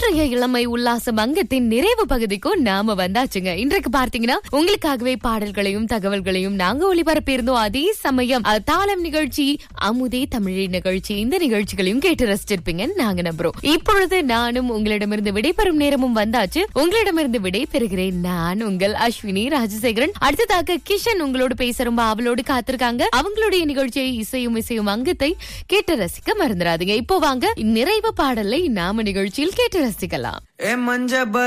இன்றைய இளமை உல்லாசம் அங்கத்தின் நிறைவு பகுதிக்கும் நாம வந்தாச்சுங்க இன்றைக்கு பார்த்தீங்கன்னா உங்களுக்காகவே பாடல்களையும் தகவல்களையும் நாங்க ஒளிபரப்பியிருந்தோம் அதே சமயம் அஹ், தாளம் நிகழ்ச்சி அமுதே தமிழி நிகழ்ச்சி இந்த நிகழ்ச்சிகளையும் கேட்டு ரசிச்சிருப்பீங்க நாங்க நம்புறோம் இப்பொழுது நானும் உங்களிடமிருந்து விடைபெறும் நேரமும் வந்தாச்சு உங்களிடமிருந்து விடை பெறுகிறேன் நான் உங்கள் அஸ்வினி ராஜசேகரன் அடுத்ததாக கிஷன் உங்களோடு பேச ரொம்ப அவளோடு காத்திருக்காங்க அவங்களுடைய நிகழ்ச்சியை இசையும் இசையும் அங்கத்தை கேட்டு ரசிக்க மறந்துடாதீங்க இப்போ வாங்க நிறைவு பாடலை நாம நிகழ்ச்சியில் கேட்டு ரசிக்கலாம் ஏ மஞ்ச